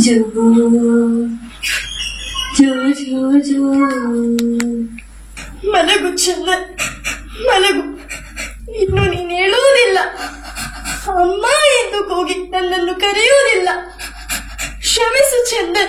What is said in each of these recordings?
ಜೋ ಜೋ ಜೋ ಜೋ ಮಲಗು ಚಂದ ಮಲಗು ಇನ್ನು ನೀನು ಹೇಳುವುದಿಲ್ಲ ಅಮ್ಮ ಎಂದು ಕೂಗಿ ನನ್ನನ್ನು ಕರೆಯುವುದಿಲ್ಲ ಕ್ಷಮಿಸು ಚಂದನ್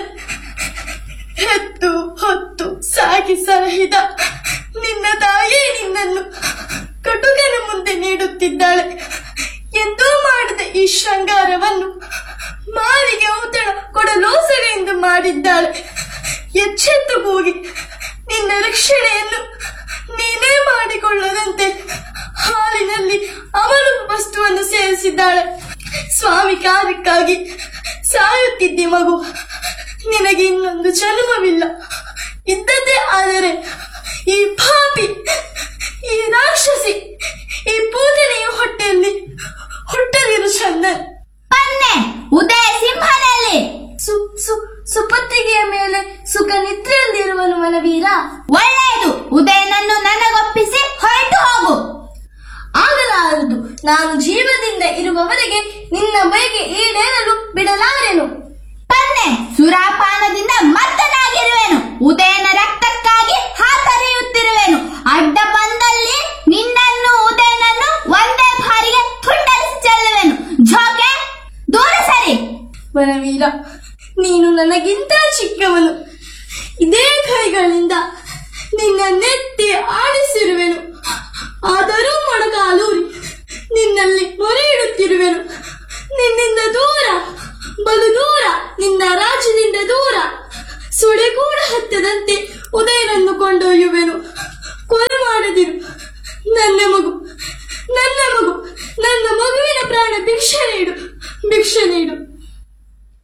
ಹೆತ್ತು ಹೊತ್ತು ಸಾಕಿ ಸಹಿತ ನಿನ್ನ ತಾಯಿ ನಿನ್ನನ್ನು ಕಟುಕನ ಮುಂದೆ ನೀಡುತ್ತಿದ್ದಾಳೆ ಎಂದೂ ಮಾಡದ ಈ ಶೃಂಗಾರವನ್ನು ಮಾರಿಗೆ ಔತಣ ಕೊಡಲೋಸಗೆಂದು ಮಾಡಿದ್ದಾಳೆ ಎಚ್ಚೆತ್ತು ಕೂಗಿ ನಿನ್ನ ರಕ್ಷಣೆಯನ್ನು ನೀನೇ ಮಾಡಿಕೊಳ್ಳದಂತೆ ಹಾಲಿನಲ್ಲಿ ಅವಳು ವಸ್ತುವನ್ನು ಸೇರಿಸಿದ್ದಾಳೆ ಸ್ವಾಮಿ ಕಾರ್ಯಕ್ಕಾಗಿ ಸಾಯುತ್ತಿದ್ದೆ ಮಗು ನಿನಗೆ ಇನ್ನೊಂದು ಜನ್ಮವಿಲ್ಲ ಇದ್ದದ್ದೇ ಆದರೆ ಈ ಪಾಪಿ ಈ ರಾಕ್ಷಸಿ ಈ ಪೂಜನೆಯ ಹೊಟ್ಟೆಯಲ್ಲಿ ಹುಟ್ಟದಿರು ಚಂದನ್ ಪನ್ನೆ ಉದಯ ಸಿಂಹನಲ್ಲಿ ಸು ಸು ಸುಪತ್ತಿಗೆಯ ಮೇಲೆ ಸುಖ ನಿದ್ರೆಯಲ್ಲಿರುವನು ಮನವೀರ ಒಳ್ಳೆಯದು ಉದಯನನ್ನು ನನಗೊಪ್ಪಿಸಿ ಹೊರಟು ಹೋಗು ಆಗಲಾರದು ನಾನು ಜೀವದಿಂದ ಇರುವವರೆಗೆ ನಿನ್ನ ಬೈಗೆ ಈಡೇರಲು ಬಿಡಲಾರೆನು ಪನ್ನೆ ಸುರಾಪಾನದಿಂದ ಮತ್ತನಾಗಿರುವೆನು ಉದಯನ ರಕ್ತಕ್ಕಾಗಿ ಹಾತರೆಯುತ್ತಿರುವೆನು ಅಡ್ಡ ಬಂದಲ್ಲಿ ನಿನ್ನನ್ನು ಉದಯನನ್ನು ಒಂದೇ ಬಾರಿಗೆ ತುಂಡರಿಸಿ ಚೆಲ್ಲುವೆನು ಜೋಕೆ ದೂರ ಸರಿ ವನವೀರ ನೀನು ನನಗಿಂತ ಚಿಕ್ಕವನು ಇದೇ ಕೈಗಳಿಂದ ನಿನ್ನ ನೆತ್ತಿ ಆಡಿಸಿರುವೆನು ಆದರೂ ಮೊಣಕಾಲೂರಿ ನಿನ್ನಲ್ಲಿ ಮೊರೆ ಇಡುತ್ತಿರುವೆನು ನಿನ್ನಿಂದ ದೂರ ಬಲು ದೂರ ನಿನ್ನ ರಾಜ್ಯದಿಂದ ದೂರ ಸುಳೆ ಕೂಡ ಹತ್ತದಂತೆ ಉದಯನನ್ನು ಕೊಂಡೊಯ್ಯುವೆನು ಕೊಲೆ ಮಾಡದಿರು ನನ್ನ ಮಗು ನನ್ನ ಮಗು ನನ್ನ ಮಗುವಿನ ಪ್ರಾಣ ಭಿಕ್ಷೆ ನೀಡು ಭಿಕ್ಷೆ ನೀಡು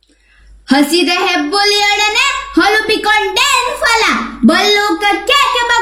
ಹಸಿದ ಹೆಬ್ಬುಲಿಯೊಡನೆ ಹೊಲುಪಿಕೊಂಡೇನು ಫಲ ಬಲ್ಲೂಕಕ್ಕೆ